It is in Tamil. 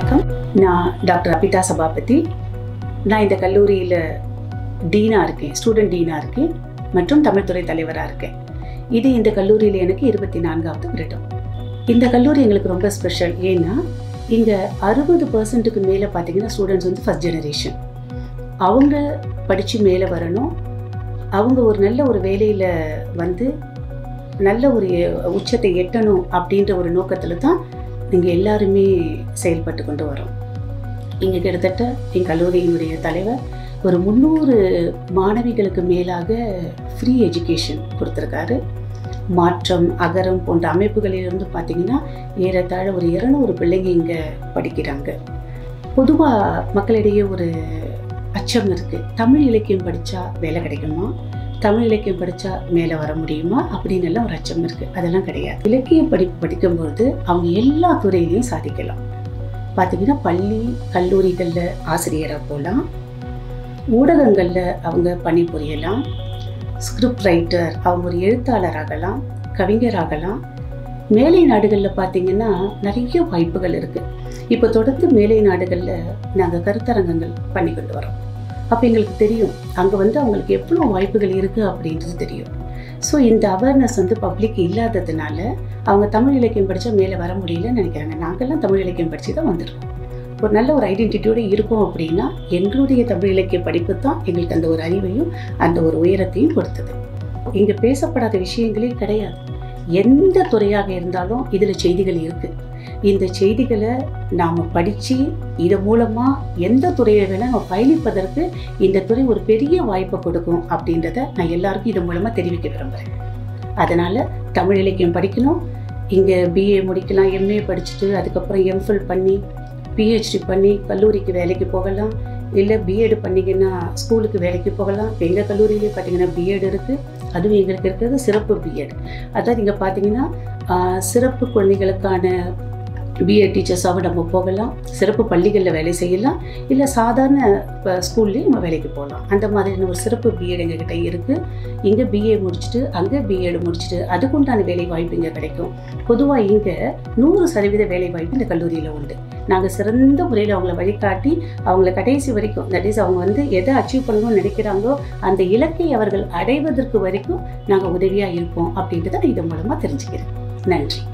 வணக்கம் நான் டாக்டர் அபிதா சபாபதி நான் இந்த கல்லூரியில் டீனாக இருக்கேன் ஸ்டூடெண்ட் டீனாக இருக்கேன் மற்றும் தமிழ்துறை தலைவராக இருக்கேன் இது இந்த கல்லூரியில் எனக்கு இருபத்தி நான்காவது வருடம் இந்த கல்லூரி எங்களுக்கு ரொம்ப ஸ்பெஷல் ஏன்னா இங்கே அறுபது பர்சன்ட்டுக்கு மேலே பார்த்தீங்கன்னா ஸ்டூடெண்ட்ஸ் வந்து ஃபஸ்ட் ஜெனரேஷன் அவங்க படித்து மேலே வரணும் அவங்க ஒரு நல்ல ஒரு வேலையில் வந்து நல்ல ஒரு உச்சத்தை எட்டணும் அப்படின்ற ஒரு நோக்கத்தில் தான் நீங்கள் எல்லாருமே செயல்பட்டு கொண்டு வரோம் இங்கே கிட்டத்தட்ட என் கல்லூரியினுடைய தலைவர் ஒரு முந்நூறு மாணவிகளுக்கு மேலாக ஃப்ரீ எஜுகேஷன் கொடுத்துருக்காரு மாற்றம் அகரம் போன்ற அமைப்புகளிலிருந்து பார்த்தீங்கன்னா ஏறத்தாழ ஒரு இருநூறு பிள்ளைங்க இங்கே படிக்கிறாங்க பொதுவாக மக்களிடையே ஒரு அச்சம் இருக்குது தமிழ் இலக்கியம் படித்தா வேலை கிடைக்குமா தமிழ் இலக்கியம் படித்தா மேலே வர முடியுமா அப்படின்னு எல்லாம் ஒரு அச்சம் இருக்குது அதெல்லாம் கிடையாது இலக்கியம் படிப்பு படிக்கும்போது அவங்க எல்லா துறையிலையும் சாதிக்கலாம் பார்த்தீங்கன்னா பள்ளி கல்லூரிகளில் ஆசிரியராக போகலாம் ஊடகங்களில் அவங்க பணிபுரியலாம் ஸ்கிரிப்ட் ரைட்டர் அவங்க ஒரு எழுத்தாளராகலாம் கவிஞராகலாம் மேலை நாடுகளில் பார்த்தீங்கன்னா நிறைய வாய்ப்புகள் இருக்குது இப்போ தொடர்ந்து மேலை நாடுகளில் நாங்கள் கருத்தரங்கங்கள் பண்ணி கொண்டு வரோம் அப்போ எங்களுக்கு தெரியும் அங்கே வந்து அவங்களுக்கு எவ்வளோ வாய்ப்புகள் இருக்குது அப்படின்றது தெரியும் ஸோ இந்த அவேர்னஸ் வந்து பப்ளிக் இல்லாததுனால அவங்க தமிழ் இலக்கியம் படித்தா மேலே வர முடியலன்னு நினைக்கிறாங்க நாங்கள்லாம் தமிழ் இலக்கியம் படித்து தான் வந்திருக்கோம் ஒரு நல்ல ஒரு ஐடென்டிட்டியோடு இருக்கோம் அப்படின்னா எங்களுடைய தமிழ் இலக்கிய படிப்பு தான் எங்களுக்கு அந்த ஒரு அறிவையும் அந்த ஒரு உயரத்தையும் கொடுத்தது இங்கே பேசப்படாத விஷயங்களே கிடையாது எந்த துறையாக இருந்தாலும் இதில் செய்திகள் இருக்குது இந்த செய்திகளை நாம் படித்து இது மூலமாக எந்த துறையை வேணால் நம்ம பயணிப்பதற்கு இந்த துறை ஒரு பெரிய வாய்ப்பை கொடுக்கும் அப்படின்றத நான் எல்லாருக்கும் இது மூலமாக தெரிவிக்க விரும்புகிறேன் அதனால் தமிழ் இலக்கியம் படிக்கணும் இங்கே பிஏ முடிக்கலாம் எம்ஏ படிச்சுட்டு அதுக்கப்புறம் எம்ஃபில் பண்ணி பிஹெச்டி பண்ணி கல்லூரிக்கு வேலைக்கு போகலாம் இல்லை பிஎட் பண்ணிங்கன்னா ஸ்கூலுக்கு வேலைக்கு போகலாம் இப்போ எங்கள் கல்லூரியிலே பார்த்தீங்கன்னா பிஎட் இருக்குது அதுவும் எங்களுக்கு இருக்கிறது சிறப்பு பிஎட் அதாவது இங்கே பார்த்தீங்கன்னா சிறப்பு குழந்தைகளுக்கான பிஎட் டீச்சர்ஸாக நம்ம போகலாம் சிறப்பு பள்ளிகளில் வேலை செய்யலாம் இல்லை சாதாரண ஸ்கூல்லேயும் நம்ம வேலைக்கு போகலாம் அந்த மாதிரியான ஒரு சிறப்பு பிஎட் எங்ககிட்ட இருக்குது இங்கே பிஏ முடிச்சுட்டு அங்கே பிஎட் முடிச்சுட்டு அதுக்குண்டான வேலை வாய்ப்பு இங்கே கிடைக்கும் பொதுவாக இங்கே நூறு சதவீத வேலை வாய்ப்பு இந்த கல்லூரியில் உண்டு நாங்கள் சிறந்த முறையில் அவங்கள வழிகாட்டி அவங்கள கடைசி வரைக்கும் தட் இஸ் அவங்க வந்து எதை அச்சீவ் பண்ணணும்னு நினைக்கிறாங்களோ அந்த இலக்கை அவர்கள் அடைவதற்கு வரைக்கும் நாங்கள் உதவியாக இருப்போம் அப்படின்றத நான் இதன் மூலமாக தெரிஞ்சுக்கிறேன் நன்றி